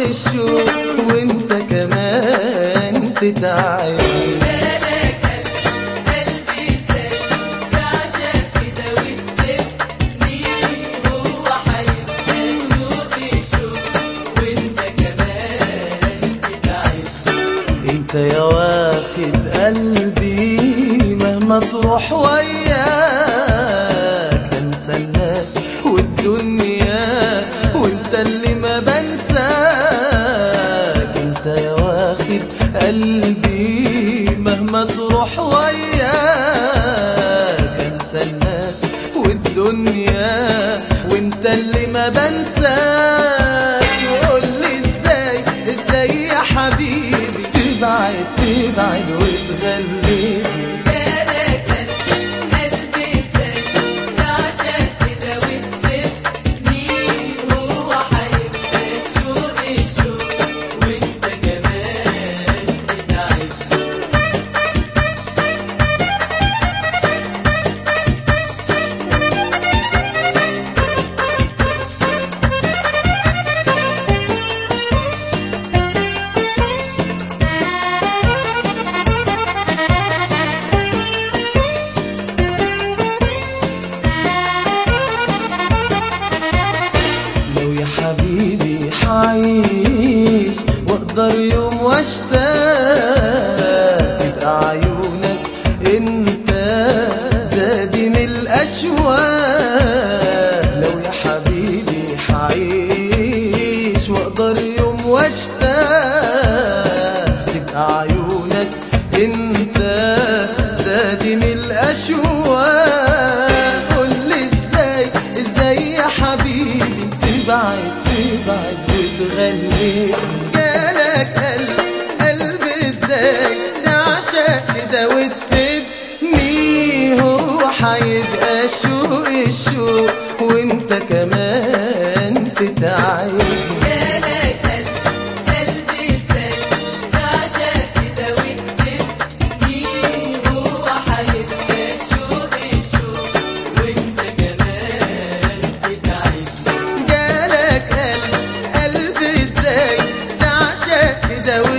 الشوق وانت كمان تتعب بالك قلبي سايب بعشق كده وتسيبني هو حيبقى شوق شوق وانت كمان تتعب انت يا واخد قلبي مهما تروح وياك انسى الناس والدنيا وانت اللي ما بنساك انت يا واخد قلبي مهما تروح وياك انسى الناس والدنيا وانت اللي ما بنساك وقول لي ازاي ازاي يا حبيبي تبعد تبعد وتغلبني بالك قلبي سايب بعشق كده وتسيبني هو حيبقى شوق شوق وانت كمان تتعب لو يا حبيبي حعيش واقدر يوم واشتاق تبقى عيونك انت زادي من الاشواق لو يا حبيبي حعيش واقدر يوم واشتاق تبقى عيونك انت زادي من الاشواق قول لي ازاي ازاي يا حبيبي تبعد تبعد وتغلي جالك قلب قلب ازاي تعشق كده وتسيبني هو حيبقى الشوق الشوق وانت كمان تتعب بالك قلبي سايب بعشق كده وتسيبني هو حيبقى شوق شوق وانت كمان تتعب جالك قلب قلب ازاي تعشق كده